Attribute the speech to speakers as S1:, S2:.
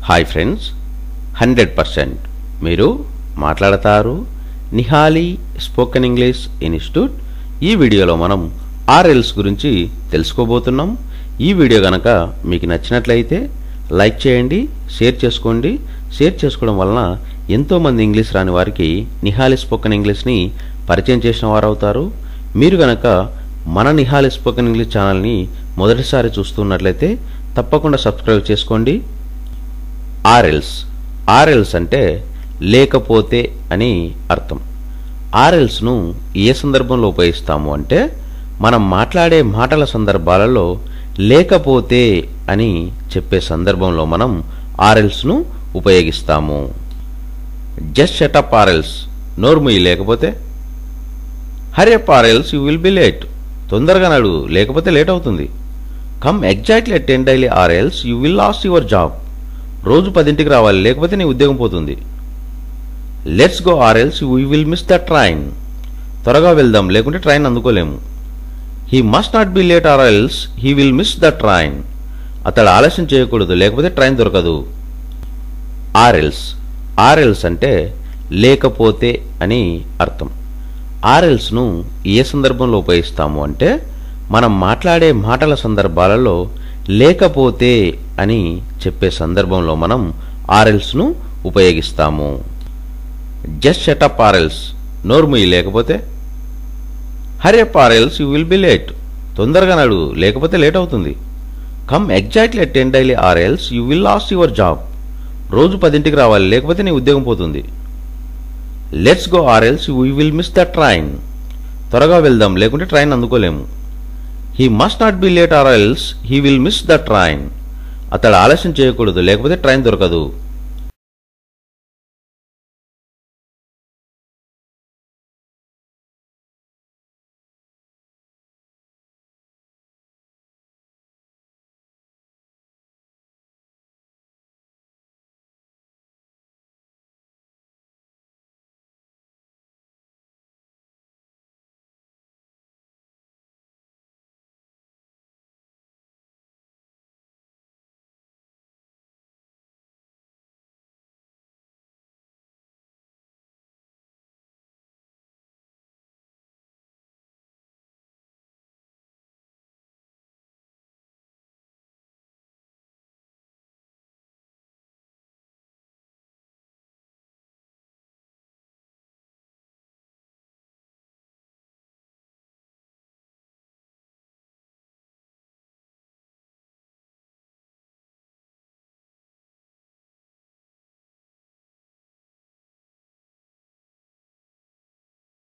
S1: hi friends hundred percent మీరు మాట్లాడతారు నిహాలి spoken English institute ఈ వీడియోలో మనం ఆర్ఎల్స్ గురించి తెలుసుకోబోతున్నాం ఈ వీడియో కనుక మీకు నచ్చినట్లయితే లైక్ చేయండి షేర్ చేసుకోండి షేర్ చేసుకోవడం వలన ఎంతోమంది ఇంగ్లీష్ రాని వారికి నిహాలి స్పోకెన్ ఇంగ్లీష్ని పరిచయం చేసిన వారు అవుతారు మీరు గనక మన నిహాలి స్పోకెన్ ఇంగ్లీష్ ఛానల్ని మొదటిసారి చూస్తున్నట్లయితే తప్పకుండా సబ్స్క్రైబ్ చేసుకోండి ఆర్ఎల్స్ ఆర్ఎల్స్ అంటే లేకపోతే అని అర్థం ఆర్ఎల్స్ను ఏ సందర్భంలో ఉపయోగిస్తాము అంటే మనం మాట్లాడే మాటల సందర్భాలలో లేకపోతే అని చెప్పే సందర్భంలో మనం ఆర్ఎల్స్ను ఉపయోగిస్తాము జస్ట్ షటప్ ఆర్ఎల్స్ నోర్ముయి లేకపోతే హరియప్ ఆర్ఎల్స్ యూ విల్ బి లేట్ తొందరగా నడు లేకపోతే లేట్ అవుతుంది come exactly at ten daily or else you will lost your job రోజు పదింటికి రావాలి లేకపోతే నీ ఉద్యోగం పోతుంది let's go or else we will miss the train త్వరగా వెళ్దాం లేకుంటే ట్రైన్ అందుకోలేము he must not be late or else he will miss the train అతడు ఆలస్యం చేయకూడదు లేకపోతే ట్రైన్ దొరకదు ఆర్ఎల్స్ ఆర్ఎల్స్ అంటే లేకపోతే అని అర్థం ఆర్ఎల్స్ను ఏ సందర్భంలో ఉపయోగిస్తాము అంటే మనం మాట్లాడే మాటల సందర్భాలలో లేకపోతే అని చెప్పే సందర్భంలో మనం ఆర్ఎల్స్ను ఉపయోగిస్తాము జస్ట్ షటప్ ఆర్ఎల్స్ నోర్ముయి లేకపోతే హరియప్ ఆర్ఎల్స్ యూ విల్ బి లేట్ తొందరగా నడు లేకపోతే లేట్ అవుతుంది come exactly at ten daily or else you will lost your job రోజు పదింటికి రావాలి లేకపోతే నీ ఉద్యోగం పోతుంది let's go or else we will miss the train త్వరగా వెళ్దాం లేకుంటే ట్రైన్ అందుకోలేము he must not be late or else he will miss the train అతడు ఆలస్యం చేయకూడదు లేకపోతే ట్రైన్ దొరకదు